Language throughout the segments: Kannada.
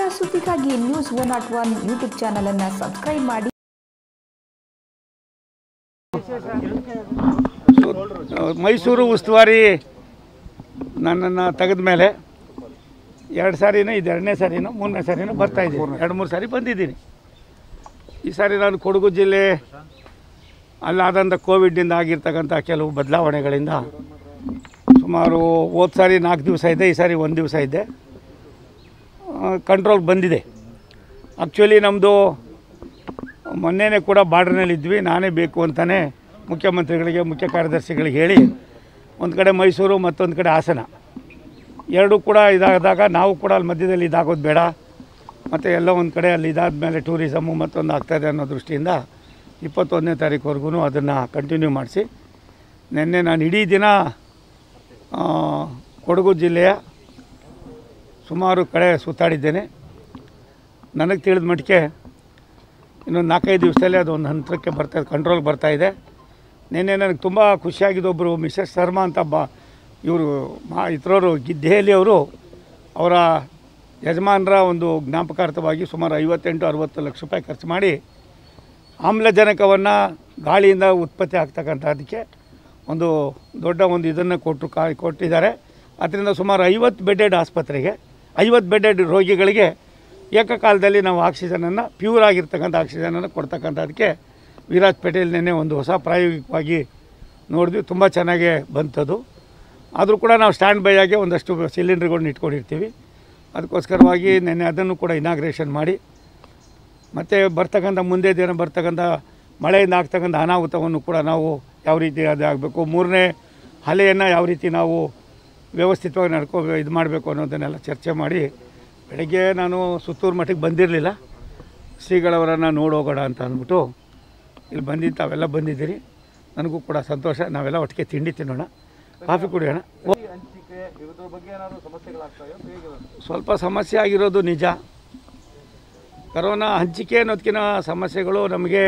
ಸುದ್ದಿಗಾಗಿ news one not one YouTube ಚಾನಲನ್ನು ಸಬ್ಸ್ಕ್ರೈಬ್ ಮಾಡಿ ಮೈಸೂರು ಉಸ್ತುವಾರಿ ನನ್ನನ್ನು ತೆಗೆದ ಮೇಲೆ ಎರಡು ಸಾರಿನೂ ಇದು ಎರಡನೇ ಸಾರಿನೂ ಮೂರನೇ ಸಾರಿನೂ ಬರ್ತಾಯಿದ್ದೀನಿ ಎರಡು ಮೂರು ಸಾರಿ ಬಂದಿದ್ದೀನಿ ಈ ಸಾರಿ ನಾನು ಕೊಡಗು ಜಿಲ್ಲೆ ಅಲ್ಲಾದಂಥ ಕೋವಿಡ್ನಿಂದ ಆಗಿರ್ತಕ್ಕಂಥ ಕೆಲವು ಬದಲಾವಣೆಗಳಿಂದ ಸುಮಾರು ಹೋದ ಸಾರಿ ನಾಲ್ಕು ದಿವಸ ಇದ್ದೆ ಈ ಸಾರಿ ಒಂದು ದಿವಸ ಇದ್ದೆ ಕಂಟ್ರೋಲ್ ಬಂದಿದೆ ಆ್ಯಕ್ಚುಲಿ ನಮ್ಮದು ಮೊನ್ನೆನೇ ಕೂಡ ಬಾರ್ಡ್ರ್ನಲ್ಲಿದ್ವಿ ನಾನೇ ಬೇಕು ಅಂತಲೇ ಮುಖ್ಯಮಂತ್ರಿಗಳಿಗೆ ಮುಖ್ಯ ಕಾರ್ಯದರ್ಶಿಗಳಿಗೆ ಹೇಳಿ ಒಂದು ಕಡೆ ಮೈಸೂರು ಮತ್ತೊಂದು ಕಡೆ ಹಾಸನ ಎರಡೂ ಕೂಡ ಇದಾದಾಗ ನಾವು ಕೂಡ ಅಲ್ಲಿ ಮಧ್ಯದಲ್ಲಿ ಇದಾಗೋದು ಬೇಡ ಮತ್ತು ಎಲ್ಲ ಒಂದು ಕಡೆ ಅಲ್ಲಿ ಇದಾದ ಮೇಲೆ ಟೂರಿಸಮು ಮತ್ತೊಂದು ಆಗ್ತಾಯಿದೆ ಅನ್ನೋ ದೃಷ್ಟಿಯಿಂದ ಇಪ್ಪತ್ತೊಂದನೇ ತಾರೀಕುವರೆಗೂ ಅದನ್ನು ಕಂಟಿನ್ಯೂ ಮಾಡಿಸಿ ನಿನ್ನೆ ನಾನು ಇಡೀ ದಿನ ಆ, ಕೊಡಗು ಜಿಲ್ಲೆಯ ಸುಮಾರು ಕಡೆ ಸುತ್ತಾಡಿದ್ದೇನೆ ನನಗೆ ತಿಳಿದ ಮಟ್ಟಿಗೆ ಇನ್ನೊಂದು ನಾಲ್ಕೈದು ದಿವಸದಲ್ಲೇ ಅದು ಒಂದು ಹಂತಕ್ಕೆ ಬರ್ತಾ ಕಂಟ್ರೋಲ್ ಬರ್ತಾ ಇದೆ ನಿನ್ನೆ ನನಗೆ ತುಂಬ ಖುಷಿಯಾಗಿದ್ದು ಒಬ್ಬರು ಮಿಸೆಸ್ ಶರ್ಮಾ ಅಂತ ಬಾ ಇವರು ಮಾ ಇತರವರು ದೆಹಲಿ ಅವರು ಅವರ ಯಜಮಾನರ ಒಂದು ಜ್ಞಾಪಕಾರ್ಥವಾಗಿ ಸುಮಾರು ಐವತ್ತೆಂಟು ಅರುವತ್ತು ಲಕ್ಷ ರೂಪಾಯಿ ಖರ್ಚು ಮಾಡಿ ಆಮ್ಲಜನಕವನ್ನು ಗಾಳಿಯಿಂದ ಉತ್ಪತ್ತಿ ಆಗ್ತಕ್ಕಂಥದ್ದಕ್ಕೆ ಒಂದು ದೊಡ್ಡ ಒಂದು ಇದನ್ನು ಕೊಟ್ಟರು ಕಾ ಕೊಟ್ಟಿದ್ದಾರೆ ಅದರಿಂದ ಸುಮಾರು ಐವತ್ತು ಬೆಡ್ಡೆಡ್ ಆಸ್ಪತ್ರೆಗೆ ಐವತ್ತು ಬೆಡ್ಡೆಡ್ ರೋಗಿಗಳಿಗೆ ಏಕಕಾಲದಲ್ಲಿ ನಾವು ಆಕ್ಸಿಜನನ್ನು ಪ್ಯೂರ್ ಆಗಿರ್ತಕ್ಕಂಥ ಆಕ್ಸಿಜನನ್ನು ಕೊಡ್ತಕ್ಕಂಥದ್ದಕ್ಕೆ ವಿರಾಜ್ ಪಟೇಲ್ ನಿನ್ನೆ ಒಂದು ಹೊಸ ಪ್ರಾಯೋಗಿಕವಾಗಿ ನೋಡಿದ್ವಿ ತುಂಬ ಚೆನ್ನಾಗೇ ಬಂತದು ಆದರೂ ಕೂಡ ನಾವು ಸ್ಟ್ಯಾಂಡ್ ಬೈ ಆಗಿ ಒಂದಷ್ಟು ಸಿಲಿಂಡರ್ಗಳನ್ನ ಇಟ್ಕೊಂಡಿರ್ತೀವಿ ಅದಕ್ಕೋಸ್ಕರವಾಗಿ ನಿನ್ನೆ ಅದನ್ನು ಕೂಡ ಇನಾಗ್ರೇಷನ್ ಮಾಡಿ ಮತ್ತು ಬರ್ತಕ್ಕಂಥ ಮುಂದೆ ದಿನ ಬರ್ತಕ್ಕಂಥ ಮಳೆಯಿಂದ ಆಗ್ತಕ್ಕಂಥ ಅನಾಹುತವನ್ನು ಕೂಡ ನಾವು ಯಾವ ರೀತಿ ಅದು ಆಗಬೇಕು ಮೂರನೇ ಅಲೆಯನ್ನು ಯಾವ ರೀತಿ ನಾವು ವ್ಯವಸ್ಥಿತವಾಗಿ ನಡ್ಕೋ ಇದು ಮಾಡಬೇಕು ಅನ್ನೋದನ್ನೆಲ್ಲ ಚರ್ಚೆ ಮಾಡಿ ಬೆಳಗ್ಗೆ ನಾನು ಸುತ್ತೂರು ಮಠಕ್ಕೆ ಬಂದಿರಲಿಲ್ಲ ಶ್ರೀಗಳವರನ್ನು ನೋಡೋಗೋಣ ಅಂತ ಅಂದ್ಬಿಟ್ಟು ಇಲ್ಲಿ ಬಂದಿದ್ದು ತಾವೆಲ್ಲ ಬಂದಿದ್ದೀರಿ ನನಗೂ ಕೂಡ ಸಂತೋಷ ನಾವೆಲ್ಲ ಒಟ್ಟಿಗೆ ತಿಂಡಿ ತಿನ್ನೋಣ ಕಾಫಿ ಕುಡಿಯೋಣ ಓ- ಹಂಚಿಕೆ ಇದ್ರ ಬಗ್ಗೆ ಏನಾದ್ರು ಸಮಸ್ಯೆಗಳಾಗ್ತಾವೆ ಹೇಗೆ ಸ್ವಲ್ಪ ಸಮಸ್ಯೆ ಆಗಿರೋದು ನಿಜ ಕರೋನಾ ಹಂಚಿಕೆ ಅನ್ನೋದಕ್ಕಿಂತ ಸಮಸ್ಯೆಗಳು ನಮಗೆ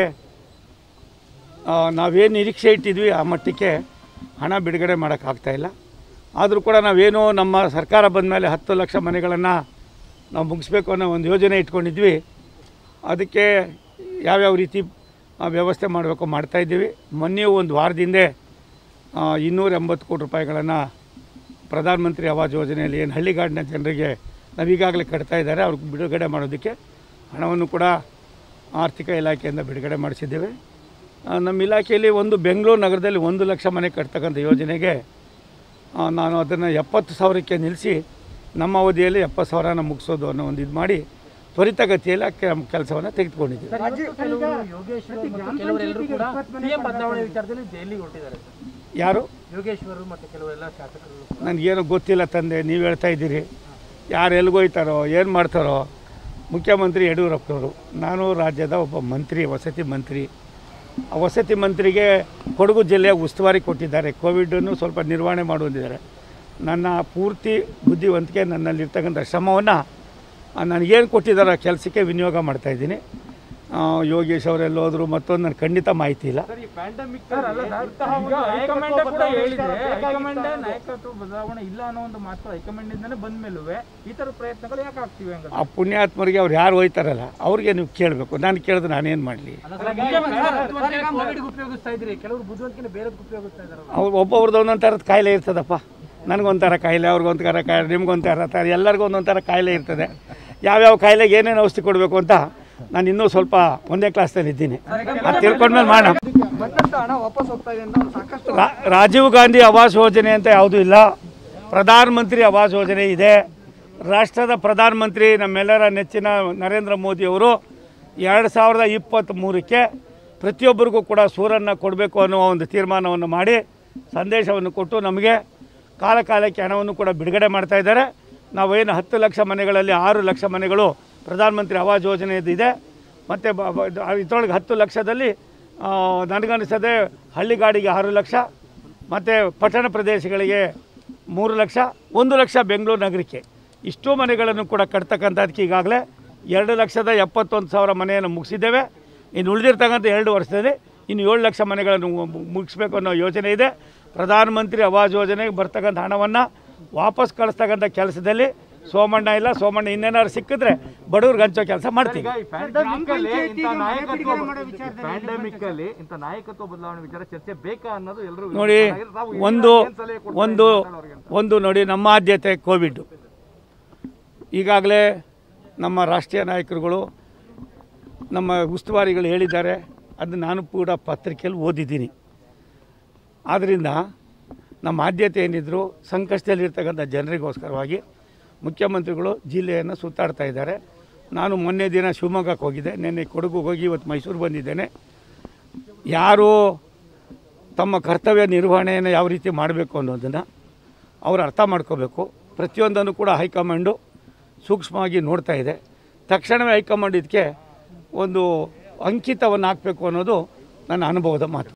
ಆ, ನಾವೇನು ನಿರೀಕ್ಷೆ ಇಟ್ಟಿದ್ವಿ ಆ ಮಟ್ಟಕ್ಕೆ ಹಣ ಬಿಡುಗಡೆ ಮಾಡೋಕ್ಕಾಗ್ತಾಯಿಲ್ಲ ಆದರೂ ಕೂಡ ನಾವೇನು ನಮ್ಮ ಸರ್ಕಾರ ಬಂದ ಮೇಲೆ ಹತ್ತು ಲಕ್ಷ ಮನೆಗಳನ್ನು ನಾವು ಮುಗಿಸ್ಬೇಕು ಅನ್ನೋ ಒಂದು ಯೋಜನೆ ಇಟ್ಕೊಂಡಿದ್ವಿ ಅದಕ್ಕೆ ಯಾವ್ಯಾವ ರೀತಿ ಆ, ವ್ಯವಸ್ಥೆ ಮಾಡಬೇಕು ಮಾಡ್ತಾಯಿದ್ದೀವಿ ಮೊನ್ನೆಯೂ ಒಂದು ವಾರದಿಂದ ಇನ್ನೂರ ಎಂಬತ್ತು ಕೋಟಿ ರೂಪಾಯಿಗಳನ್ನು ಪ್ರಧಾನಮಂತ್ರಿ ಆವಾಸ್ ಯೋಜನೆಯಲ್ಲಿ ಏನು ಹಳ್ಳಿಗಾಡಿನ ಜನರಿಗೆ ನಾವೀಗಾಗಲೇ ಕಟ್ತಾ ಇದ್ದಾರೆ ಅವ್ರಿಗೆ ಬಿಡುಗಡೆ ಮಾಡೋದಕ್ಕೆ ಹಣವನ್ನು ಕೂಡ ಆರ್ಥಿಕ ಇಲಾಖೆಯಿಂದ ಬಿಡುಗಡೆ ಮಾಡಿಸಿದ್ದೇವೆ ಆ, ನಮ್ಮ ಇಲಾಖೆಯಲ್ಲಿ ಒಂದು ಬೆಂಗಳೂರು ನಗರದಲ್ಲಿ ಒಂದು ಲಕ್ಷ ಮನೆ ಕಟ್ತಕ್ಕಂಥ ಯೋಜನೆಗೆ ಆ, ನಾನು ಅದನ್ನು ಎಪ್ಪತ್ತು ಸಾವಿರಕ್ಕೆ ನಿಲ್ಲಿಸಿ ನಮ್ಮ ಅವಧಿಯಲ್ಲಿ ಎಪ್ಪತ್ತು ಸಾವಿರನ ಮುಗಿಸೋದು ಅನ್ನೋ ಒಂದು ಇದು ಮಾಡಿ ತ್ವರಿತಗತಿಯಲ್ಲಿ ಆ ಕೆಲಸವನ್ನು ತೆಗೆದುಕೊಂಡಿದ್ದೀವಿ ಯೋಗೇಶ್ವರ್ ಮತ್ತು ಕೆಲವರೆಲ್ಲರೂ ಕೂಡ ಸಿಎಂ ಬದಲಾವಣೆ ವಿಚಾರದಲ್ಲಿ ದೆಹಲಿಗೆ ಹೊರಟಿದ್ದಾರೆ ಸರ್ ಯಾರು ಯೋಗೇಶ್ವರ್ ಮತ್ತು ಕೆಲವರೆಲ್ಲ ಶಾಸಕರು ನನಗೇನು ಗೊತ್ತಿಲ್ಲ ತಂದೆ ನೀವು ಹೇಳ್ತಾ ಇದ್ದೀರಿ ಯಾರು ಎಲ್ಲಿಗೋಯ್ತಾರೋ ಏನು ಮಾಡ್ತಾರೋ ಮುಖ್ಯಮಂತ್ರಿ ಯಡಿಯೂರಪ್ಪನವರು ನಾನು ರಾಜ್ಯದ ಒಬ್ಬ ಮಂತ್ರಿ ವಸತಿ ಮಂತ್ರಿ ಆ ವಸತಿ ಮಂತ್ರಿಗೆ ಕೊಡಗು ಜಿಲ್ಲೆಯ ಉಸ್ತುವಾರಿ ಕೊಟ್ಟಿದ್ದಾರೆ ಕೋವಿಡನ್ನು ಸ್ವಲ್ಪ ನಿರ್ವಹಣೆ ಮಾಡುವಂದಿದ್ದಾರೆ ನನ್ನ ಪೂರ್ತಿ ಬುದ್ಧಿವಂತಿಕೆ ನನ್ನಲ್ಲಿರ್ತಕ್ಕಂಥ ಶ್ರಮವನ್ನು ನನಗೇನು ಕೊಟ್ಟಿದ್ದಾರೆ ಆ ಕೆಲಸಕ್ಕೆ ವಿನಿಯೋಗ ಮಾಡ್ತಾಯಿದ್ದೀನಿ ಯೋಗೇಶ್ ಅವರೆಲ್ಲ ಹೋದ್ರು ಮತ್ತೊಂದು ನನಗೆ ಖಂಡಿತ ಮಾಹಿತಿ ಇಲ್ಲ ಸರ್ ಈ ಪ್ಯಾಂಡಮಿಕ್ ಹೈಕಮಾಂಡ್ ಕೂಡ ಹೇಳಿದೆ ಹೈಕಮಾಂಡ್ ನಾಯಕತ್ವ ಬದಲಾವಣೆ ಇಲ್ಲ ಅನ್ನೋ ಒಂದು ಮಾತು ಹೈಕಮಾಂಡ್ ಇಂದಾನೆ ಬಂದ ಮೇಲೂ ಈ ತರ ಪ್ರಯತ್ನಗಳು ಯಾಕೆ ಆಗ್ತಿವೆ ಹಂಗ ಆ ಪುಣ್ಯಾತ್ಮರಿಗೆ ಅವ್ರು ಯಾರು ಹೋಯ್ತಾರಲ್ಲ ಅವ್ರಿಗೆ ನೀವು ಕೇಳಬೇಕು ನಾನು ಕೇಳಿದ್ರೆ ನಾನೇನು ಮಾಡಲಿ ಕೋವಿಡ್ ಉಪಯೋಗಿಸ್ತಾ ಇದ್ರಿ ಕೆಲವರು ಬುದ್ಧಿವಂತಿಕೆ ಬೇರೆ ಉಪಯೋಗಿಸ್ತಾ ಇದಾರೆ ಅವ್ರು ಒಬ್ಬೊಬ್ರದ್ದು ಒಂದೊಂದು ಥರದ ಕಾಯಿಲೆ ಇರ್ತದಪ್ಪ ನನಗೊಂಥರ ಕಾಯಿಲೆ ಅವ್ರಿಗೊಂಥರ ಕಾಯಿಲೆ ನಿಮ್ಗೊಂಥರ ಥರ ಎಲ್ಲರಿಗೂ ಒಂದೊಂದು ಥರ ಕಾಯಿಲೆ ಇರ್ತದೆ ಯಾವ್ಯಾವ ಕಾಯಿಲೆಗೆ ಏನೇನು ಔಷಧಿ ಕೊಡಬೇಕು ಅಂತ ನಾನು ಇನ್ನೂ ಸ್ವಲ್ಪ ಒಂದೇ ಕ್ಲಾಸ್ದಲ್ಲಿ ಇದ್ದೀನಿ ಅದು ತಿಳ್ಕೊಂಡ್ಮೇಲೆ ಮಾಡೋಣ ಬಂದಂತ ಹಣ ವಾಪಸ್ ಹೋಗ್ತಾ ಇದೆ ಅಂತ ಸಾಕಷ್ಟು ರಾ- ರಾಜೀವ್ ಗಾಂಧಿ ಆವಾಸ್ ಯೋಜನೆ ಅಂತ ಯಾವುದೂ ಇಲ್ಲ ಪ್ರಧಾನಮಂತ್ರಿ ಆವಾಸ್ ಯೋಜನೆ ಇದೆ ರಾಷ್ಟ್ರದ ಪ್ರಧಾನಮಂತ್ರಿ ನಮ್ಮೆಲ್ಲರ ನೆಚ್ಚಿನ ನರೇಂದ್ರ ಮೋದಿಯವರು ಎರಡು ಸಾವಿರದ ಇಪ್ಪತ್ತ್ಮೂರಕ್ಕೆ ಪ್ರತಿಯೊಬ್ಬರಿಗೂ ಕೂಡ ಸೂರನ್ನು ಕೊಡಬೇಕು ಅನ್ನುವ ಒಂದು ತೀರ್ಮಾನವನ್ನು ಮಾಡಿ ಸಂದೇಶವನ್ನು ಕೊಟ್ಟು ನಮಗೆ ಕಾಲ ಕಾಲಕ್ಕೆ ಹಣವನ್ನು ಕೂಡ ಬಿಡುಗಡೆ ಮಾಡ್ತಾ ಇದ್ದಾರೆ ನಾವೇನು ಹತ್ತು ಲಕ್ಷ ಮನೆಗಳಲ್ಲಿ ಆರು ಲಕ್ಷ ಮನೆಗಳು ಪ್ರಧಾನಮಂತ್ರಿ ಆವಾಸ್ ಯೋಜನೆಯದ್ದು ಇದೆ ಮತ್ತು ಇದರೊಳಗೆ ಹತ್ತು ಲಕ್ಷದಲ್ಲಿ ಆ, ನನಗನ್ನಿಸದೆ ಹಳ್ಳಿಗಾಡಿಗೆ ಆರು ಲಕ್ಷ ಮತ್ತು ಪಟ್ಟಣ ಪ್ರದೇಶಗಳಿಗೆ ಮೂರು ಲಕ್ಷ ಒಂದು ಲಕ್ಷ ಬೆಂಗಳೂರು ನಗರಕ್ಕೆ ಇಷ್ಟೂ ಮನೆಗಳನ್ನು ಕೂಡ ಕಟ್ತಕ್ಕಂಥದ್ದಕ್ಕೆ ಈಗಾಗಲೇ ಎರಡು ಲಕ್ಷದ ಎಪ್ಪತ್ತೊಂದು ಸಾವಿರ ಮನೆಯನ್ನು ಮುಗಿಸಿದ್ದೇವೆ ಇನ್ನು ಉಳಿದಿರ್ತಕ್ಕಂಥ ಎರಡು ವರ್ಷದಲ್ಲಿ ಇನ್ನು ಏಳು ಲಕ್ಷ ಮನೆಗಳನ್ನು ಮು- ಮುಗಿಸ್ಬೇಕು ಅನ್ನೋ ಯೋಜನೆ ಇದೆ ಪ್ರಧಾನಮಂತ್ರಿ ಆವಾಸ್ ಯೋಜನೆಗೆ ಬರ್ತಕ್ಕಂಥ ಹಣವನ್ನು ವಾಪಸ್ ಕಳಿಸ್ತಕ್ಕಂಥ ಕೆಲಸದಲ್ಲಿ ಸೋಮಣ್ಣ ಇಲ್ಲ ಸೋಮಣ್ಣ ಇನ್ನೇನಾದ್ರು ಸಿಕ್ಕಿದ್ರೆ ಬಡವ್ರಿಗೆ ಹಂಚೋ ಕೆಲಸ ಮಾಡ್ತೀವಿ ಈಗ ಈ pandemic ಅಲ್ಲಿ ಇಂಥ ನಾಯಕತ್ವ pandemic ಅಲ್ಲಿ ಇಂಥ ನಾಯಕತ್ವ ಬದಲಾವಣೆ ವಿಚಾರ ಚರ್ಚೆ ಬೇಕಾ ಅನ್ನೋದು ಎಲ್ಲರೂ ನೋಡಿ ತಾವು ಒಂದು ಏನ್ ಸಲಹೆ ಕೊಡ್ತೀರಾ ಒಂದು ಈ ಮಾತಾಡೋರಿಗೆ ಅಂತ? ಒಂದು ನೋಡಿ ನಮ್ಮ ಆದ್ಯತೆ ಕೋವಿಡ್ ಈಗಾಗಲೇ ನಮ್ಮ ರಾಷ್ಟ್ರೀಯ ನಾಯಕರುಗಳು ನಮ್ಮ ಉಸ್ತುವಾರಿಗಳು ಹೇಳಿದ್ದಾರೆ ಅದು ನಾನು ಕೂಡ ಪತ್ರಿಕೆಯಲ್ಲಿ ಓದಿದ್ದೀನಿ ಆದ್ದರಿಂದ ನಮ್ಮ ಆದ್ಯತೆ ಏನಿದ್ರು ಸಂಕಷ್ಟದಲ್ಲಿರ್ತಕ್ಕಂಥ ಜನರಿಗೋಸ್ಕರವಾಗಿ ಮುಖ್ಯಮಂತ್ರಿಗಳು ಜಿಲ್ಲೆಯನ್ನು ಸುತ್ತಾಡ್ತಾ ಇದ್ದಾರೆ ನಾನು ಮೊನ್ನೆ ದಿನ ಶಿವಮೊಗ್ಗಕ್ಕೆ ಹೋಗಿದ್ದೆ ನಿನ್ನೆ ಕೊಡಗು ಹೋಗಿ ಇವತ್ತು ಮೈಸೂರು ಬಂದಿದ್ದೇನೆ ಯಾರು ತಮ್ಮ ಕರ್ತವ್ಯ ನಿರ್ವಹಣೆಯನ್ನು ಯಾವ ರೀತಿ ಮಾಡಬೇಕು ಅನ್ನೋದನ್ನು ಅವರು ಅರ್ಥ ಮಾಡ್ಕೋಬೇಕು ಪ್ರತಿಯೊಂದನ್ನು ಕೂಡ ಹೈಕಮಾಂಡು ಸೂಕ್ಷ್ಮವಾಗಿ ನೋಡ್ತಾ ಇದೆ ತಕ್ಷಣವೇ ಹೈಕಮಾಂಡ್ ಇದಕ್ಕೆ ಒಂದು ಅಂಕಿತವನ್ನು ಹಾಕಬೇಕು ಅನ್ನೋದು ನನ್ನ ಅನುಭವದ ಮಾತು